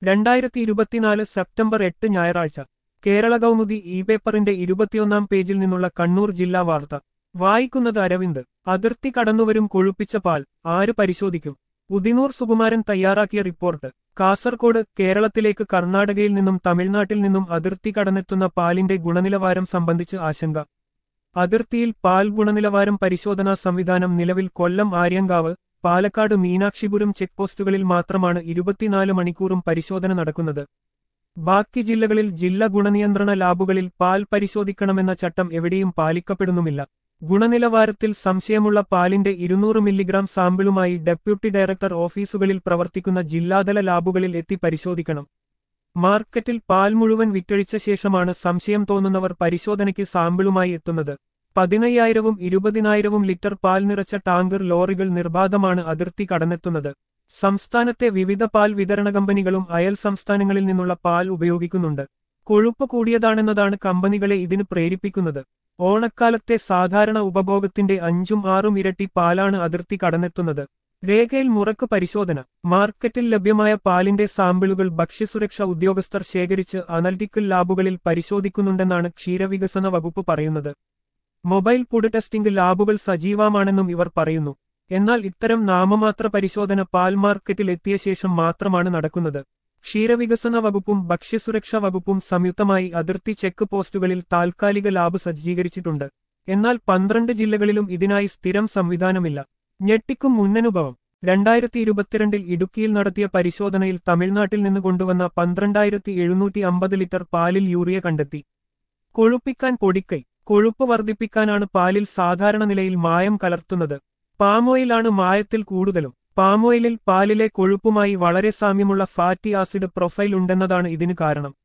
രണ്ടായിരത്തി ഇരുപത്തിനാല് സെപ്റ്റംബർ എട്ട് ഞായറാഴ്ച കേരള കൗമുദി ഇ പേപ്പറിന്റെ ഇരുപത്തിയൊന്നാം പേജിൽ നിന്നുള്ള കണ്ണൂർ ജില്ലാ വാർത്ത വായിക്കുന്നത് അരവിന്ദ് അതിർത്തി കടന്നുവരും കൊഴുപ്പിച്ച പാൽ ആര് പരിശോധിക്കും ഉദിനൂർ സുകുമാരൻ തയ്യാറാക്കിയ റിപ്പോർട്ട് കാസർകോട് കേരളത്തിലേക്ക് കർണാടകയിൽ നിന്നും തമിഴ്നാട്ടിൽ നിന്നും അതിർത്തി കടന്നെത്തുന്ന പാലിന്റെ ഗുണനിലവാരം സംബന്ധിച്ച് ആശങ്ക അതിർത്തിയിൽ പാൽ ഗുണനിലവാരം പരിശോധനാ സംവിധാനം നിലവിൽ കൊല്ലം ആര്യങ്കാവ് പാലക്കാട് മീനാക്ഷിപുരം ചെക്ക് പോസ്റ്റുകളിൽ മാത്രമാണ് ഇരുപത്തിനാല് മണിക്കൂറും പരിശോധന നടക്കുന്നത് ബാക്കി ജില്ലകളിൽ ജില്ലാ ഗുണനിയന്ത്രണ ലാബുകളിൽ പാൽ പരിശോധിക്കണമെന്ന ചട്ടം എവിടെയും പാലിക്കപ്പെടുന്നുമില്ല ഗുണനിലവാരത്തിൽ സംശയമുള്ള പാലിന്റെ ഇരുന്നൂറ് മില്ലിഗ്രാം സാമ്പിളുമായി ഡെപ്യൂട്ടി ഡയറക്ടർ ഓഫീസുകളിൽ പ്രവർത്തിക്കുന്ന ജില്ലാതല ലാബുകളിൽ എത്തി പരിശോധിക്കണം മാർക്കറ്റിൽ പാൽ മുഴുവൻ വിറ്റഴിച്ച ശേഷമാണ് സംശയം തോന്നുന്നവർ പരിശോധനയ്ക്ക് സാമ്പിളുമായി എത്തുന്നത് പതിനയ്യായിരവും ഇരുപതിനായിരവും ലിറ്റർ പാൽ നിറച്ച ടാങ്കർ ലോറികൾ നിർബാധമാണ് അതിർത്തി കടന്നെത്തുന്നത് സംസ്ഥാനത്തെ വിവിധ പാൽ വിതരണ കമ്പനികളും അയൽ സംസ്ഥാനങ്ങളിൽ നിന്നുള്ള പാൽ ഉപയോഗിക്കുന്നുണ്ട് കൊഴുപ്പ് കൂടിയതാണെന്നതാണ് കമ്പനികളെ ഇതിന് പ്രേരിപ്പിക്കുന്നത് ഓണക്കാലത്തെ സാധാരണ ഉപഭോഗത്തിന്റെ അഞ്ചും ആറും ഇരട്ടി പാലാണ് അതിർത്തി കടന്നെത്തുന്നത് രേഖയിൽ മുറക്ക് പരിശോധന മാർക്കറ്റിൽ ലഭ്യമായ പാലിന്റെ സാമ്പിളുകൾ ഭക്ഷ്യസുരക്ഷ ഉദ്യോഗസ്ഥർ ശേഖരിച്ച് അനലിറ്റിക്കൽ ലാബുകളിൽ പരിശോധിക്കുന്നുണ്ടെന്നാണ് ക്ഷീരവികസന വകുപ്പ് പറയുന്നത് മൊബൈൽ ഫുഡ് ടെസ്റ്റിംഗ് ലാബുകൾ സജീവമാണെന്നും ഇവർ പറയുന്നു എന്നാൽ ഇത്തരം നാമമാത്ര പരിശോധന പാൽ മാർക്കറ്റിൽ എത്തിയ ശേഷം മാത്രമാണ് നടക്കുന്നത് ക്ഷീരവികസന വകുപ്പും ഭക്ഷ്യസുരക്ഷാ വകുപ്പും സംയുക്തമായി അതിർത്തി ചെക്ക് പോസ്റ്റുകളിൽ താൽക്കാലിക ലാബ് സജ്ജീകരിച്ചിട്ടുണ്ട് എന്നാൽ പന്ത്രണ്ട് ജില്ലകളിലും ഇതിനായി സ്ഥിരം സംവിധാനമില്ല ഞെട്ടിക്കും മുന്നനുഭവം രണ്ടായിരത്തി ഇരുപത്തിരണ്ടിൽ ഇടുക്കിയിൽ നടത്തിയ പരിശോധനയിൽ തമിഴ്നാട്ടിൽ നിന്ന് കൊണ്ടുവന്ന പന്ത്രണ്ടായിരത്തി എഴുന്നൂറ്റി അമ്പത് ലിറ്റർ പാലിൽ യൂറിയ കണ്ടെത്തി കൊഴുപ്പിക്കാൻ പൊടിക്കൈ കൊഴുപ്പ് വർദ്ധിപ്പിക്കാനാണ് പാലിൽ സാധാരണ നിലയിൽ മായം കലർത്തുന്നത് പാമോയിലാണ് മായത്തിൽ കൂടുതലും പാമോയിലിൽ പാലിലെ കൊഴുപ്പുമായി വളരെ സാമ്യമുള്ള ഫാറ്റി ആസിഡ് പ്രൊഫൈൽ ഉണ്ടെന്നതാണ് ഇതിന് കാരണം